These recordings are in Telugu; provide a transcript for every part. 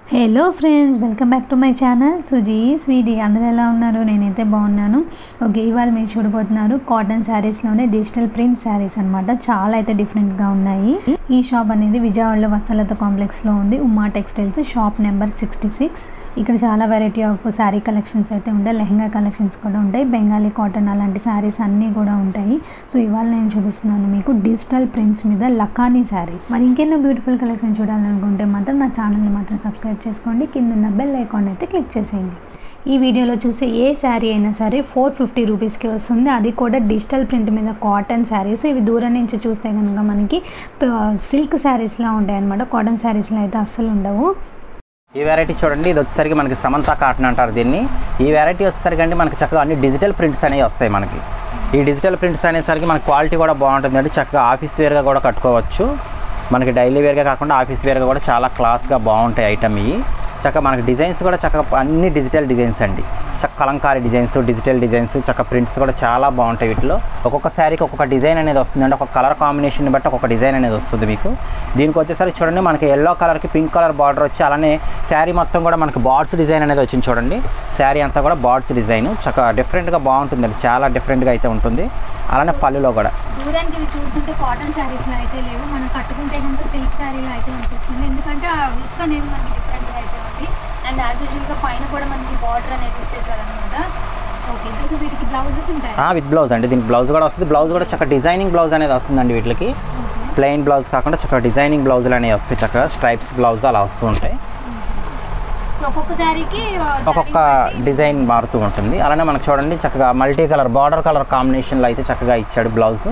Hello friends welcome back to my channel Suji sweetie అందరూ ఎలా ఉన్నారు నేనైతే బాగున్నాను ఓకే ఇవాళ మీరు చూడబోతున్నారు కాటన్ శారీస్లోనే డిజిటల్ ప్రింట్ శారీస్ అనమాట చాలా అయితే డిఫరెంట్గా ఉన్నాయి ఈ షాప్ అనేది విజయవాడలో వసలత కాంప్లెక్స్లో ఉంది Uma textiles shop number sixty six ఇక్కడ చాలా వెరైటీ ఆఫ్ శారీ కలెక్షన్స్ అయితే ఉంటాయి లెహంగా కలెక్షన్స్ కూడా ఉంటాయి బెంగాలీ కాటన్ అలాంటి శారీస్ అన్నీ కూడా ఉంటాయి సో ఇవాళ నేను చూపిస్తున్నాను మీకు డిజిటల్ ప్రింట్స్ మీద లకానీ శారీస్ మరి ఇంకెన్నో బ్యూటిఫుల్ కలెక్షన్ చూడాలనుకుంటే మాత్రం నా ఛానల్ని మాత్రం సబ్స్క్రైబ్ చేసుకోండి కింద ఉన్న బెల్ ఐకాన్ అయితే క్లిక్ చేసేయండి ఈ వీడియోలో చూసే ఏ శారీ అయినా సరే ఫోర్ ఫిఫ్టీ రూపీస్కి వస్తుంది అది కూడా డిజిటల్ ప్రింట్ మీద కాటన్ శారీస్ ఇవి దూరం నుంచి చూస్తే కనుక మనకి సిల్క్ శారీస్లా ఉంటాయి అనమాట కాటన్ శారీస్లో అయితే అస్సలు ఉండవు ఈ వెరైటీ చూడండి ఇది వచ్చేసరికి మనకి సమంత కాటన్ అంటారు దీన్ని ఈ వెరైటీ వచ్చేసరికి అండి మనకి చక్కగా అన్ని డిజిటల్ ప్రింట్స్ అనేవి వస్తాయి మనకి ఈ డిజిటల్ ప్రింట్స్ అనేసరికి మనకి క్వాలిటీ కూడా బాగుంటుంది అండి చక్కగా ఆఫీస్ వేర్గా కూడా కట్టుకోవచ్చు మనకి డైలీ వేర్గా కాకుండా ఆఫీస్ వేర్గా కూడా చాలా క్లాస్గా బాగుంటాయి ఐటమ్ ఇవి చక్కగా మనకి డిజైన్స్ కూడా చక్కగా అన్ని డిజిటల్ డిజైన్స్ అండి చక్క కలంకారీ డిజైన్స్ డిజిటల్ డిజైన్స్ చక్క ప్రింట్స్ కూడా చాలా బాగుంటాయి వీటిలో ఒక్కొక్క శారీకి ఒక్కొక్క డిజైన్ అనేది వస్తుంది అంటే ఒక కలర్ కాంబినేషన్ బట్టి ఒక్కొక్క డిజైన్ అనేది వస్తుంది మీకు దీనికి వచ్చేసరికి చూడండి మనకి ఎల్లో కలర్కి పింక్ కలర్ బార్డర్ వచ్చి అలానే శారీ మొత్తం కూడా మనకి బార్డ్స్ డిజైన్ అనేది వచ్చింది చూడండి శారీ అంతా కూడా బార్డ్స్ డిజైన్ చక్కగా డిఫరెంట్గా బాగుంటుంది అది చాలా డిఫరెంట్గా అయితే ఉంటుంది అలానే పళ్ళులో కూడా దూరానికి ఇవి చూస్తుంటే కాటన్ శారీస్లో అయితే లేవు మనం కట్టుకుంటే కనుక సిల్క్ శారీలో అయితే అనిపిస్తుంది ఎందుకంటే ఆ లుక్ అనేది మనకి డిఫరెంట్గా అయితే ఉంది అండ్ యాజ్ యూజువల్గా పైన కూడా మనకి బార్డర్ అనేది ఇచ్చేసారనమాట ఓకే ఇంకా సో వీటికి బ్లౌజెస్ ఉంటాయి విత్ బ్లౌజ్ అండి దీనికి బ్లౌజ్ కూడా వస్తుంది బ్లౌజ్ కూడా చక్కగా డిజైనింగ్ బ్లౌజ్ అనేది వస్తుందండి వీటికి ప్లెయిన్ బ్లౌజ్ కాకుండా చక్కగా డిజైనింగ్ బ్లౌజులు అనేవి వస్తాయి చక్కగా స్ట్రైప్స్ బ్లౌజ్ అలా వస్తూ ఉంటాయి సో ఒక్కొక్క శారీకి ఒక్కొక్క డిజైన్ మారుతూ ఉంటుంది అలానే మనకు చూడండి చక్కగా మల్టీ కలర్ బార్డర్ కలర్ కాంబినేషన్లో అయితే చక్కగా ఇచ్చాడు బ్లౌజ్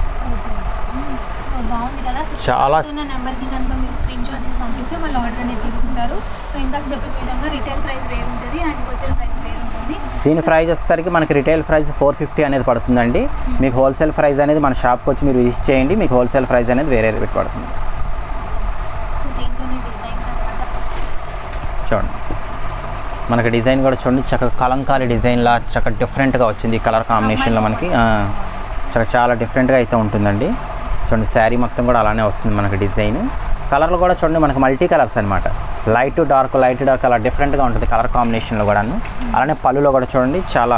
సో బాగుంది కదా సో చాలా- ఉన్న నెంబర్కి కనుక మీరు స్క్రీన్ షాట్ తీసి పంపిస్తే వాళ్ళు ఆర్డర్ అనేది తీసుకుంటారు సో ఇందాక చెప్పిన విధంగా రిటైల్ ప్రైస్ వేరు ఉంటుంది అండ్ హోల్సేల్ ప్రైస్ వేరు ఉంటుంది దీని ప్రైస్ వచ్చేసరికి మనకి రిటైల్ ప్రైస్ ఫోర్ ఫిఫ్టీ అనేది పడుతుందండి మీకు హోల్సేల్ ప్రైస్ అనేది మన షాప్కి వచ్చి మీరు విజిట్ చేయండి మీకు హోల్సేల్ ప్రైస్ అనేది వేరే రేట్ పడుతుంది సో దీంట్లోనే డిజైన్స్ అనమాట చూడండి మనకి డిజైన్ కూడా చూడండి చక్కగా కలంకారీ డిజైన్లా చక్కగా డిఫరెంట్గా వచ్చింది ఈ కలర్ కాంబినేషన్లో మనకి ఆ, చక్కగా చాలా డిఫరెంట్గా అయితే ఉంటుందండి చూడండి శారీ మొత్తం కూడా అలానే వస్తుంది మనకి డిజైన్ కలర్లు కూడా చూడండి మనకి మల్టీ కలర్స్ అనమాట లైట్ డార్క్ లైట్ డార్క్ అలా డిఫరెంట్గా ఉంటుంది కలర్ కాంబినేషన్లో కూడాను అలానే పళ్ళులో కూడా చూడండి చాలా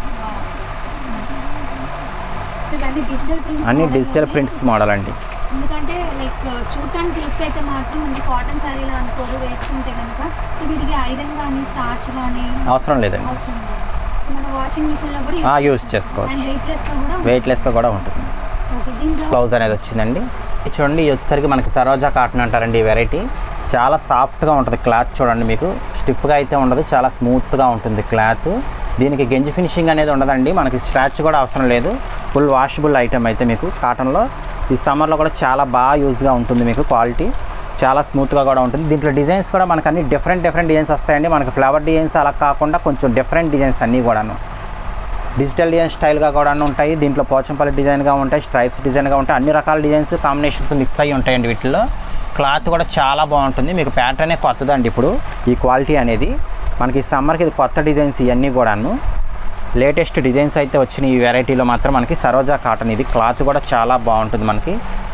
సో ఇవన్నీ డిజిటల్ ప్రింట్స్ అన్ని model డిజిటల్ ఉన్నాయి. ప్రింట్స్ మోడల్ అండి ఎందుకంటే లైక్ చూడటానికి లుక్ అయితే మాత్రం మనకి కాటన్ శారీలో అనుకోరు వేసుకుంటే కనుక సో వీటికి ఐరన్ కానీ స్టార్చ్ కానీ అవసరం లేదండి అవసరం లేదు సో మన వాషింగ్ మిషన్లో కూడా యూస్ చేసుకోవచ్చు అండ్ వెయిట్లెస్గా కూడా వెయిట్లెస్గా కూడా ఉంటుంది ఓకే దీంట్లో బ్లౌజ్ అనేది వచ్చిందండి ఇది చూడండి ఇది వచ్చేసరికి మనకి సరోజా కాటన్ అంటారండి ఈ వెరైటీ చాలా సాఫ్ట్గా ఉంటుంది క్లాత్ చూడండి మీకు స్టిఫ్గా అయితే ఉండదు చాలా స్మూత్గా ఉంటుంది క్లాత్ దీనికి గెంజి ఫినిషింగ్ అనేది ఉండదండి మనకి స్క్రాచ్ కూడా అవసరం లేదు ఫుల్ వాషబుల్ ఐటమ్ అయితే మీకు కాటన్లో ఈ సమ్మర్లో కూడా చాలా బాగా యూజ్గా ఉంటుంది మీకు క్వాలిటీ చాలా స్మూత్గా కూడా ఉంటుంది దీంట్లో డిజైన్స్ కూడా మనకు అన్ని డిఫరెంట్ డిఫరెంట్ డిజైన్స్ వస్తాయండి మనకి ఫ్లవర్ డిజైన్స్ అలా కాకుండా కొంచెం డిఫరెంట్ డిజైన్స్ అన్నీ కూడాను డిజిటల్ డిజైన్ స్టైల్గా కూడా ఉంటాయి దీంట్లో పోచంపల్లి డిజైన్గా ఉంటాయి స్ట్రైప్స్ డిజైన్గా ఉంటాయి అన్ని రకాల డిజైన్స్ కాంబినేషన్స్ మిక్స్ అయ్యి ఉంటాయండి వీటిలో క్లాత్ కూడా చాలా బాగుంటుంది మీకు ప్యాటర్నే కొత్తదండి ఇప్పుడు ఈ క్వాలిటీ అనేది మనకి సమ్మర్కి ఇది కొత్త డిజైన్స్ ఇవన్నీ కూడాను లేటెస్ట్ డిజైన్స్ అయితే వచ్చినాయి ఈ వెరైటీలో మాత్రం మనకి సరోజా కాటన్ ఇది క్లాత్ కూడా చాలా బాగుంటుంది మనకి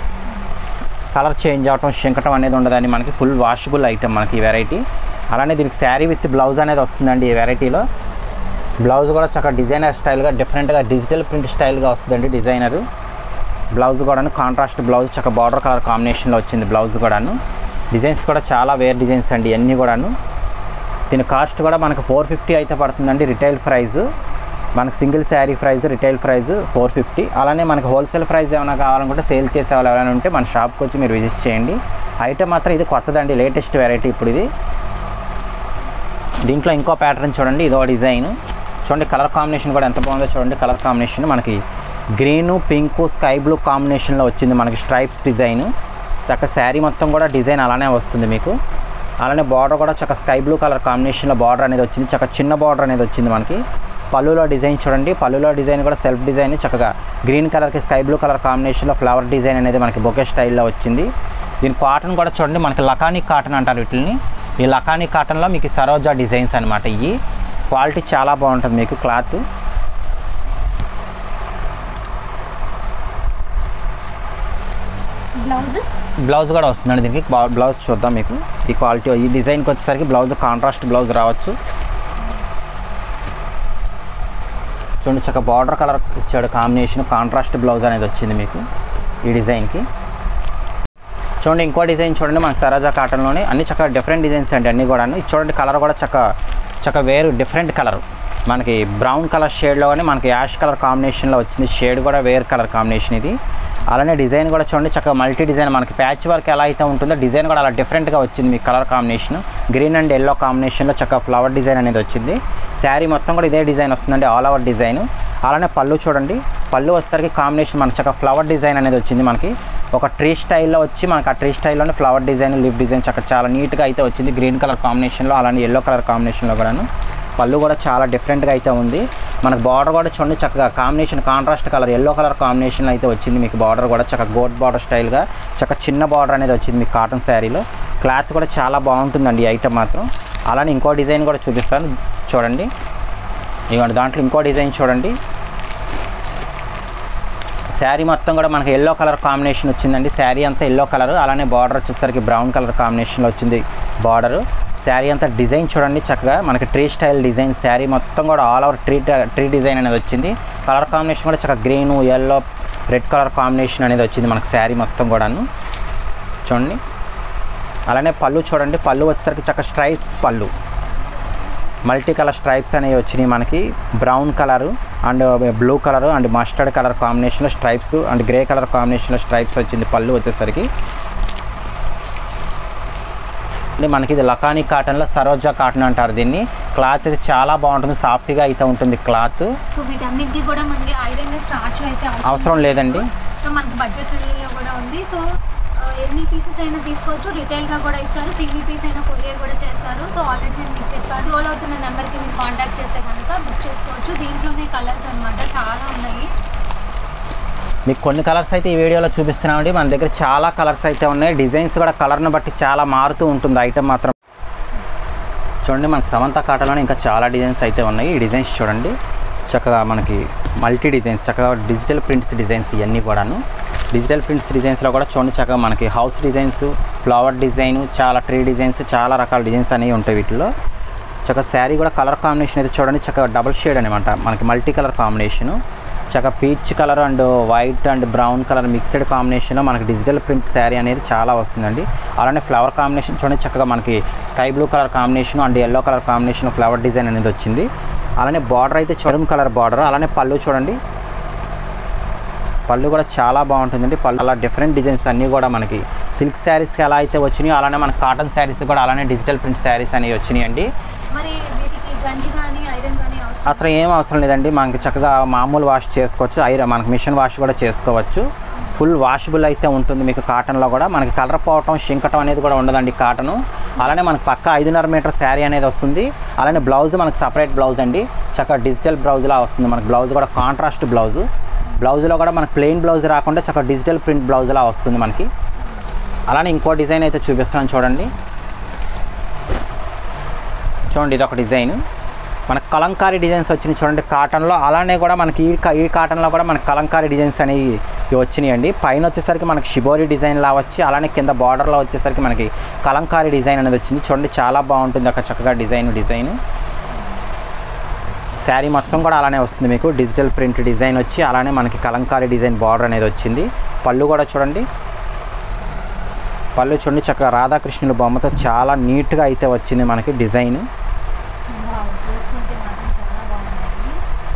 కలర్ చేంజ్ అవటం శంకటం అనేది ఉండదని మనకి ఫుల్ వాషబుల్ ఐటమ్ మనకి ఈ వెరైటీ అలానే దీనికి శారీ విత్ బ్లౌజ్ అనేది వస్తుందండి ఈ వెరైటీలో బ్లౌజ్ కూడా చక్కగా డిజైనర్ స్టైల్గా డిఫరెంట్గా డిజిటల్ ప్రింట్ స్టైల్గా వస్తుందండి డిజైనరు బ్లౌజ్ కూడాను కాంట్రాస్ట్ బ్లౌజ్ చక్కగా బార్డర్ కలర్ కాంబినేషన్లో వచ్చింది బ్లౌజ్ కూడాను డిజైన్స్ కూడా చాలా వేర్ డిజైన్స్ అండి ఇవన్నీ కూడాను దీని కాస్ట్ కూడా మనకు ఫోర్ ఫిఫ్టీ అయితే పడుతుందండి రిటైల్ ప్రైస్ మనకు single sari price retail price four fifty అలానే మనకు హోల్సేల్ ప్రైస్ ఏమైనా కావాలనుకుంటే సేల్ చేసే వాళ్ళు ఎవరైనా ఉంటే మన షాప్కి వచ్చి మీరు విజిట్ చేయండి ఐటమ్ మాత్రం ఇది కొత్తదండి లేటెస్ట్ వెరైటీ ఇప్పుడు ఇది దీంట్లో ఇంకో ప్యాటర్న్ చూడండి ఇదో డిజైన్ చూడండి కలర్ కాంబినేషన్ కూడా ఎంత బాగుందో చూడండి కలర్ కాంబినేషన్ మనకి గ్రీను పింక్ స్కై బ్లూ కాంబినేషన్లో వచ్చింది మనకి స్ట్రైప్స్ డిజైన్ చక్క శారీ మొత్తం కూడా డిజైన్ అలానే వస్తుంది మీకు అలానే బార్డర్ కూడా చక్క స్కై బ్లూ కలర్ కాంబినేషన్లో బార్డర్ అనేది వచ్చింది చక్క చిన్న బార్డర్ అనేది వచ్చింది మనకి పళ్ళులో డిజైన్ చూడండి పళ్ళులో డిజైన్ కూడా సెల్ఫ్ డిజైన్ చక్కగా గ్రీన్ కలర్కి స్కై బ్లూ కలర్ కాంబినేషన్లో ఫ్లవర్ డిజైన్ అనేది మనకి బొకే స్టైల్లో వచ్చింది దీని కాటన్ కూడా చూడండి మనకి లకానిక్ కాటన్ అంటారు వీటిని ఈ లకానిక్ కాటన్లో మీకు సరోజా డిజైన్స్ అనమాట ఇవి క్వాలిటీ చాలా బాగుంటుంది మీకు క్లాత్ బ్లౌజ్ బ్లౌజ్ కూడా వస్తుందండి దీనికి బా- బ్లౌజ్ చూద్దాం మీకు ఈ క్వాలిటీ ఈ డిజైన్కి వచ్చేసరికి బ్లౌజ్ కాంట్రాస్ట్ బ్లౌజ్ రావచ్చు చూడండి చక్క బార్డర్ కలర్ ఇచ్చాడు కాంబినేషన్ కాంట్రాస్ట్ బ్లౌజ్ అనేది వచ్చింది మీకు ఈ డిజైన్కి చూడండి ఇంకో డిజైన్ చూడండి మనకి సరాజా కాటన్లోనే అన్ని చక్కగా డిఫరెంట్ డిజైన్స్ అండి అన్నీ కూడా ఇది చూడండి కలర్ కూడా చక్క చక్క వేరు డిఫరెంట్ కలర్ మనకి బ్రౌన్ కలర్ షేడ్లో కానీ మనకి యాష్ కలర్ కాంబినేషన్లో వచ్చింది షేడ్ కూడా వేర్ కలర్ కాంబినేషన్ ఇది అలానే డిజైన్ కూడా చూడండి చక్కగా మల్టీ డిజైన్ మనకి ప్యాచ్ వర్క్ ఎలా అయితే ఉంటుందో డిజైన్ కూడా అలా డిఫరెంట్గా వచ్చింది మీ colour combination green and yellow కాంబినేషన్లో చక్కగా ఫ్లవర్ డిజైన్ అనేది వచ్చింది శారీ మొత్తం కూడా ఇదే డిజైన్ వస్తుందండి ఆల్ ఓవర్ డిజైన్ అలానే పళ్ళు చూడండి పళ్ళు వచ్చేసరికి కాంబినేషన్ మనకి చక్కగా ఫ్లవర్ డిజైన్ అనేది వచ్చింది మనకి ఒక ట్రీ స్టైల్లో వచ్చి మనకి ఆ ట్రీ స్టైల్లోనే ఫ్లవర్ డిజైన్ లిప్ డిజైన్ చక్కగా చాలా నీట్గా అయితే వచ్చింది గ్రీన్ కలర్ కాంబినేషన్లో అలానే ఎల్లో కలర్ కాంబినేషన్లో కూడాను పళ్ళు కూడా చాలా డిఫరెంట్గా అయితే ఉంది మనకు బార్డర్ కూడా చూడండి చక్కగా combination contrast colour yellow colour combination అయితే వచ్చింది మీకు బార్డర్ కూడా చక్కగా గోట్ బార్డర్ స్టైల్గా చక్కగా చిన్న బార్డర్ అనేది వచ్చింది మీకు కాటన్ శారీలో క్లాత్ కూడా చాలా బాగుంటుందండి ఈ ఐటమ్ మాత్రం అలానే ఇంకో డిజైన్ కూడా చూపిస్తాను చూడండి ఇదిగోండి దాంట్లో ఇంకో డిజైన్ చూడండి శారీ మొత్తం కూడా మనకి ఎల్లో కలర్ కాంబినేషన్ వచ్చిందండి శారీ అంతా ఎల్లో కలర్ అలానే బార్డర్ వచ్చేసరికి బ్రౌన్ కలర్ కాంబినేషన్లో వచ్చింది బార్డర్ శారీ అంతా డిజైన్ చూడండి చక్కగా మనకి ట్రీ స్టైల్ డిజైన్ శారీ మొత్తం కూడా all over tree tree design అనేది వచ్చింది కలర్ కాంబినేషన్ కూడా చక్కగా green yellow red colour combination అనేది వచ్చింది మనకి శారీ మొత్తం కూడాను చూడండి అలానే పళ్ళు చూడండి పళ్ళు వచ్చేసరికి చక్కగా స్ట్రైప్స్ పళ్ళు మల్టీ కలర్ స్ట్రైప్స్ అనేవి వచ్చినాయి మనకి brown colour and blue colour and mustard colour కాంబినేషన్లో స్ట్రైప్స్ అండ్ గ్రే కలర్ కాంబినేషన్లో స్ట్రైప్స్ వచ్చింది పళ్ళు వచ్చేసరికి అంటే మనకి ఇది లకానీ కాటన్లో సరోజా కాటన్ అంటారు దీన్ని క్లాత్ అయితే చాలా బాగుంటుంది సాఫ్ట్గా అయితే ఉంటుంది క్లాత్ సో వీటన్నిటికీ కూడా మనకి ఐరన్ స్టార్చ్ అయితే అవసరం లేదండి. సో మనకి బడ్జెట్ ఫ్రెండ్లీలో కూడా ఉంది సో ఆ, ఎన్ని పీసెస్ అయినా తీసుకోవచ్చు రిటైల్గా కూడా ఇస్తారు సింగిల్ పీస్ అయినా కొరియర్ కూడా చేస్తారు సో ఆల్రెడీ నేను మీకు చెప్పాను రోల్ అవుతున్న నెంబర్కి మీరు కాంటాక్ట్ చేస్తే కనుక బుక్ చేసుకోవచ్చు దీంట్లోనే కలర్స్ అన్నమాట చాలా ఉన్నాయి మీకు కొన్ని కలర్స్ అయితే ఈ వీడియోలో చూపిస్తున్నామండి మన దగ్గర చాలా కలర్స్ అయితే ఉన్నాయి డిజైన్స్ కూడా కలర్ని బట్టి చాలా మారుతూ ఉంటుంది ఐటమ్ మాత్రం చూడండి మనకి సమంత కాటన్లోనే ఇంకా చాలా డిజైన్స్ అయితే ఉన్నాయి ఈ డిజైన్స్ చూడండి చక్కగా మనకి మల్టీ డిజైన్స్ చక్కగా డిజిటల్ ప్రింట్స్ డిజైన్స్ ఇవన్నీ కూడాను డిజిటల్ ప్రింట్స్ డిజైన్స్లో కూడా చూడండి చక్కగా మనకి హౌస్ డిజైన్స్ ఫ్లవర్ డిజైన్ చాలా ట్రీ డిజైన్స్ చాలా రకాల డిజైన్స్ అనేవి ఉంటాయి వీటిలో చక్కగా శారీ కూడా కలర్ కాంబినేషన్ అయితే చూడండి చక్కగా డబుల్ షేడ్ అనమాట మనకి మల్టీ కలర్ కాంబినేషను చక్కగా peach colour and white and brown colour mixed కాంబినేషన్లో మనకి డిజిటల్ ప్రింట్ శారీ అనేది చాలా వస్తుందండి అలానే ఫ్లవర్ కాంబినేషన్ చూడండి చక్కగా మనకి sky blue colour combination and yellow colour combination flower design అనేది వచ్చింది అలానే బార్డర్ అయితే చూడం కలర్ బార్డర్ అలానే పళ్ళు చూడండి పళ్ళు కూడా చాలా బాగుంటుందండి పళ్ళు అలా డిఫరెంట్ డిజైన్స్ అన్నీ కూడా మనకి సిల్క్ శారీస్కి ఎలా అయితే వచ్చినాయో అలానే మన కాటన్ శారీస్ కూడా అలానే డిజిటల్ ప్రింట్ శారీస్ అనేవి వచ్చినాయి అండి మరి వీటికి గంజి కానీ ఐరన్ కానీ అవసరం అసలు ఏం అవసరం లేదండి మనకి చక్కగా మామూలు వాష్ చేసుకోవచ్చు ఐరన్ మనకి మిషన్ వాష్ కూడా చేసుకోవచ్చు ఫుల్ వాషబుల్ అయితే ఉంటుంది మీకు కాటన్లో కూడా మనకి కలర్ పోవటం షింకటం అనేది కూడా ఉండదండి కాటను అలానే మనకి పక్క ఐదున్నర మీటర్ శారీ అనేది వస్తుంది అలానే బ్లౌజ్ మనకి సపరేట్ బ్లౌజ్ అండి చక్కగా డిజిటల్ బ్లౌజ్లా వస్తుంది మనకి బ్లౌజ్ కూడా కాంట్రాస్ట్ బ్లౌజ్ బ్లౌజ్లో కూడా మనకి ప్లెయిన్ బ్లౌజ్ రాకుండా చక్కగా డిజిటల్ ప్రింట్ బ్లౌజ్లా వస్తుంది మనకి అలానే ఇంకో డిజైన్ అయితే చూపిస్తాను చూడండి చూడండి ఇది ఒక డిజైన్ మనకు కలంకారీ డిజైన్స్ వచ్చినాయి చూడండి కాటన్లో అలానే కూడా మనకి ఈ క- ఈ కాటన్లో కూడా మనకి కలంకారీ డిజైన్స్ అనేవి వచ్చినాయండి పైన వచ్చేసరికి మనకి షిబోరి డిజైన్ లా వచ్చి అలానే కింద బార్డర్లో వచ్చేసరికి మనకి కలంకారీ డిజైన్ అనేది వచ్చింది చూడండి చాలా బాగుంటుంది ఒక చక్కగా డిజైన్ డిజైన్ శారీ మొత్తం కూడా అలానే వస్తుంది మీకు డిజిటల్ ప్రింట్ డిజైన్ వచ్చి అలానే మనకి కలంకారీ డిజైన్ బార్డర్ అనేది వచ్చింది పళ్ళు కూడా చూడండి పళ్ళు చూడండి చక్కగా రాధాకృష్ణుల బొమ్మతో చాలా నీట్గా అయితే వచ్చింది మనకి డిజైన్ వావ్, చూస్తుంటే మాత్రం చాలా బాగున్నాయి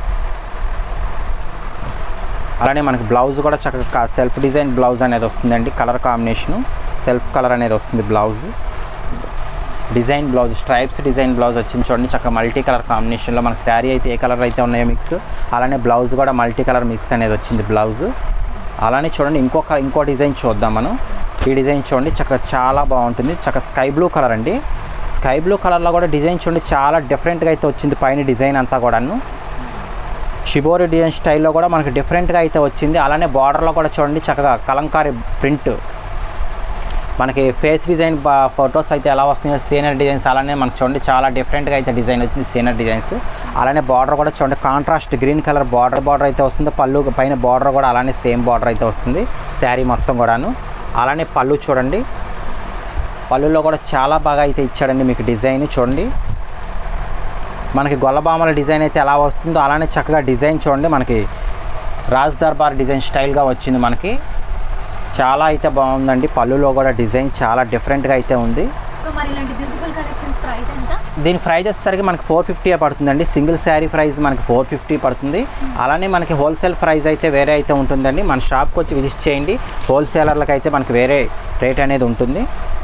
అలానే మనకి బ్లౌజ్ కూడా చక్కగా సెల్ఫ్ డిజైన్ బ్లౌజ్ అనేది వస్తుందండి కలర్ కాంబినేషను సెల్ఫ్ కలర్ అనేది వస్తుంది blouse design blouse stripes design blouse వచ్చింది చూడండి చక్కగా మల్టీ కలర్ కాంబినేషన్లో మనకి శారీ అయితే ఏ కలర్ అయితే ఉన్నాయో మిక్స్ అలానే బ్లౌజ్ కూడా మల్టీ కలర్ మిక్స్ అనేది వచ్చింది బ్లౌజ్ అలానే చూడండి ఇంకొక ఇంకో డిజైన్ చూద్దాం మనం ఈ డిజైన్ చూడండి చక్కగా చాలా బాగుంటుంది చక్కగా స్కై బ్లూ కలర్ అండి స్కై బ్లూ కలర్లో కూడా డిజైన్ చూడండి చాలా డిఫరెంట్గా అయితే వచ్చింది పైన డిజైన్ అంతా కూడాను షిబోరి డిజైన్ స్టైల్లో కూడా మనకి డిఫరెంట్గా అయితే వచ్చింది అలానే బార్డర్లో కూడా చూడండి చక్కగా కలంకారీ ప్రింట్ మనకి ఫేస్ డిజైన్ ఫొటోస్ అయితే ఎలా వస్తున్నాయో సీనియర్ డిజైన్స్ అలానే మనకు చూడండి చాలా డిఫరెంట్గా అయితే డిజైన్ వచ్చింది సీనియర్ డిజైన్స్ అలానే బార్డర్ కూడా చూడండి contrast green colour border border అయితే వస్తుంది పళ్ళు పైన బార్డర్ కూడా అలానే సేమ్ బార్డర్ అయితే వస్తుంది శారీ మొత్తం కూడాను అలానే పళ్ళు చూడండి పళ్ళులో కూడా చాలా బాగా అయితే ఇచ్చాడండి మీకు డిజైన్ చూడండి మనకి గొల్లబామల డిజైన్ అయితే ఎలా వస్తుందో అలానే చక్కగా డిజైన్ చూడండి మనకి రాజ్ దర్బార్ డిజైన్ స్టైల్గా వచ్చింది మనకి చాలా అయితే బాగుందండి పళ్ళులో కూడా డిజైన్ చాలా డిఫరెంట్గా అయితే ఉంది సో మరి ఇలాంటి బ్యూటిఫుల్ కలెక్షన్స్ ప్రైస్ ఎంత దీని ప్రైస్ వచ్చేసరికి మనకి ఫోర్ ఫిఫ్టీ పడుతుందండి సింగిల్ శారీ ప్రైస్ మనకి ఫోర్ ఫిఫ్టీ పడుతుంది అలానే మనకి హోల్సేల్ ప్రైస్ అయితే వేరే అయితే ఉంటుందండి మన షాప్కి వచ్చి విజిట్ చేయండి హోల్సేలర్లకు అయితే మనకి వేరే రేట్ అనేది ఉంటుంది